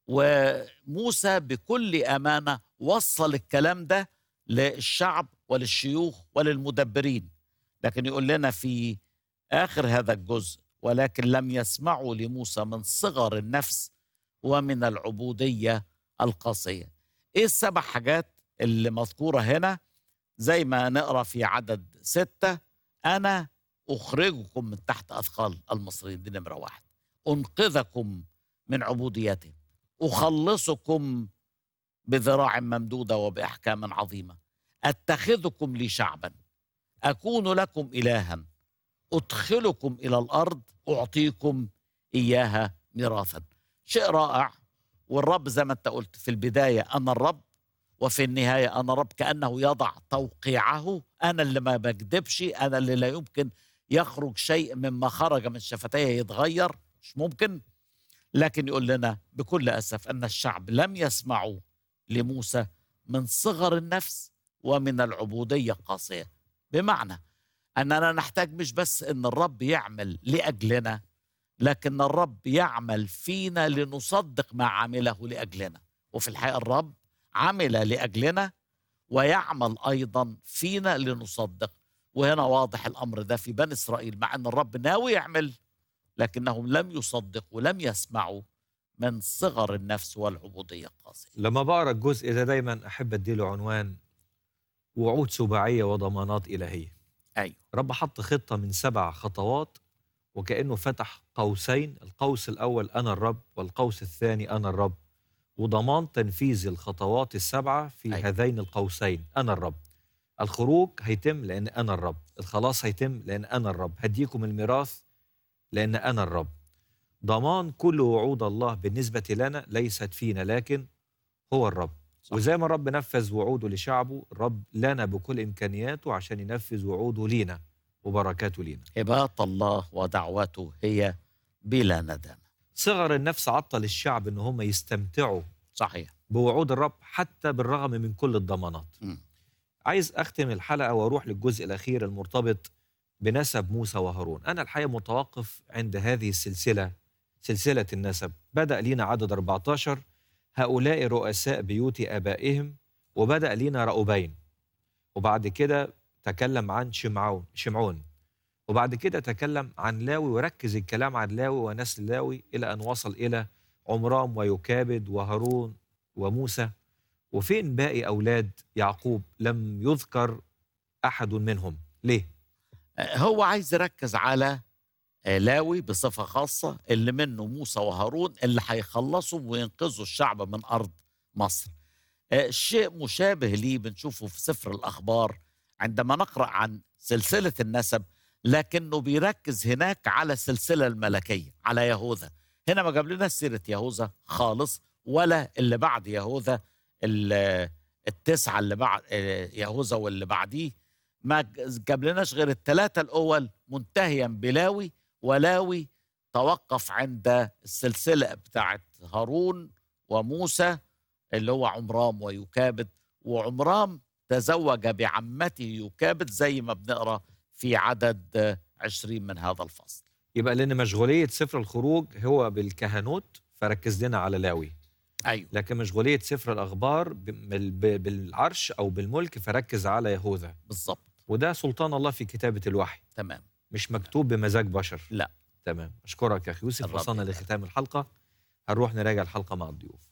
وموسى بكل امانه وصل الكلام ده للشعب وللشيوخ وللمدبرين لكن يقول لنا في اخر هذا الجزء ولكن لم يسمعوا لموسى من صغر النفس ومن العبوديه القاسيه ايه السبع حاجات اللي مذكوره هنا زي ما نقرا في عدد ستة انا اخرجكم من تحت اثقال المصريين دي نمره واحد انقذكم من عبوديتهم اخلصكم بذراع ممدوده وباحكام عظيمه اتخذكم لي شعبا اكون لكم الها ادخلكم الى الارض اعطيكم اياها ميراثا شيء رائع والرب زي ما انت قلت في البدايه انا الرب وفي النهايه انا رب كانه يضع توقيعه انا اللي ما بكذبش انا اللي لا يمكن يخرج شيء مما خرج من شفتيه يتغير مش ممكن لكن يقول لنا بكل اسف ان الشعب لم يسمعوا لموسى من صغر النفس ومن العبوديه القاسيه بمعنى اننا نحتاج مش بس ان الرب يعمل لاجلنا لكن الرب يعمل فينا لنصدق ما عمله لاجلنا وفي الحقيقه الرب عمل لاجلنا ويعمل ايضا فينا لنصدق وهنا واضح الامر ده في بني اسرائيل مع ان الرب ناوي يعمل لكنهم لم يصدقوا لم يسمعوا من صغر النفس والعبوديه القاسيه لما بقرا الجزء ده دايما احب اديله عنوان وعود سباعيه وضمانات الهيه ايوه رب حط خطه من سبع خطوات وكانه فتح قوسين القوس الاول انا الرب والقوس الثاني انا الرب وضمان تنفيذ الخطوات السبعه في أيوة. هذين القوسين انا الرب الخروج هيتم لان انا الرب الخلاص هيتم لان انا الرب هديكم الميراث لان انا الرب ضمان كل وعود الله بالنسبه لنا ليست فينا لكن هو الرب صح. وزي ما الرب نفذ وعوده لشعبه الرب لنا بكل امكانياته عشان ينفذ وعوده لينا وبركاته لينا هبات الله ودعوته هي بلا ندامه صغر النفس عطل الشعب ان هم يستمتعوا صحيح بوعود الرب حتى بالرغم من كل الضمانات مم. عايز اختم الحلقه واروح للجزء الاخير المرتبط بنسب موسى وهارون انا الحقيقه متوقف عند هذه السلسله سلسله النسب بدا لينا عدد 14 هؤلاء رؤساء بيوت ابائهم وبدا لينا رأوبين وبعد كده تكلم عن شمعون شمعون وبعد كده تكلم عن لاوي وركز الكلام عن لاوي ونسل لاوي الى ان وصل الى عمرام ويكابد وهارون وموسى وفين باقي اولاد يعقوب لم يذكر احد منهم ليه هو عايز يركز على آه، لاوي بصفة خاصة اللي منه موسى وهارون اللي هيخلصوا وينقذوا الشعب من أرض مصر آه، شيء مشابه ليه بنشوفه في سفر الأخبار عندما نقرأ عن سلسلة النسب لكنه بيركز هناك على السلسلة الملكية على يهوذا هنا ما جاب لنا سيرة يهوذا خالص ولا اللي بعد يهوذا ال- التسعة اللي بعد آه، يهوذا واللي بعديه ما ج- جاب لناش غير الثلاثة الأول منتهيا بلاوي ولاوي توقف عند السلسلة بتاعت هارون وموسى اللي هو عمرام ويكابد وعمرام تزوج بعمته يكابد زي ما بنقرا في عدد آه، عشرين من هذا الفصل يبقى لان مشغوليه سفر الخروج هو بالكهنوت فركز لنا على لاوي أيوه لكن مشغوليه سفر الاخبار ب- ب- بالعرش او بالملك فركز على يهوذا بالظبط وده سلطان الله في كتابه الوحي تمام مش مكتوب بمزاج بشر لا. تمام اشكرك يا اخي يوسف الرب وصلنا يبارك. لختام الحلقه هنروح نراجع الحلقه مع الضيوف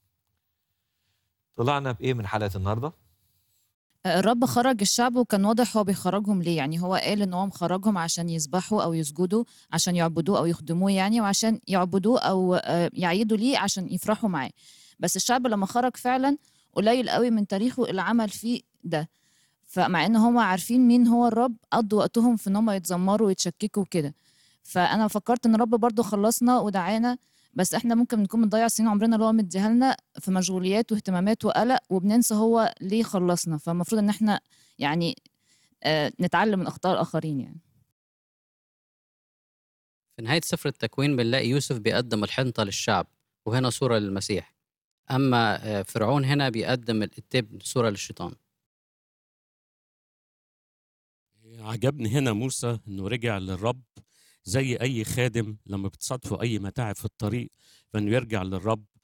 طلعنا بايه من حلقه النهارده الرب خرج الشعب وكان واضح هو بيخرجهم ليه يعني هو قال ان هو مخرجهم عشان يسبحوا او يسجدوا عشان يعبدوه او يخدموه يعني وعشان يعبدوه او آه، يعيدوا ليه عشان يفرحوا معاه بس الشعب لما خرج فعلا قليل قوي من تاريخه اللي عمل فيه ده فمع ان هم عارفين مين هو الرب قضوا وقتهم في ان هم يتذمروا ويتشككوا كده فانا فكرت ان الرب برضو خلصنا ودعانا بس احنا ممكن نكون بنضيع سنين عمرنا اللي هو مديها لنا في مشغوليات واهتمامات وقلق وبننسى هو ليه خلصنا فالمفروض ان احنا يعني آه نتعلم من اخطاء الاخرين يعني في نهاية سفر التكوين بنلاقي يوسف بيقدم الحنطة للشعب وهنا صورة للمسيح أما آه، فرعون هنا بيقدم التبن صورة للشيطان عجبني هنا موسى انه رجع للرب زي اي خادم لما بتصادفه اي متاعب في الطريق فانه يرجع للرب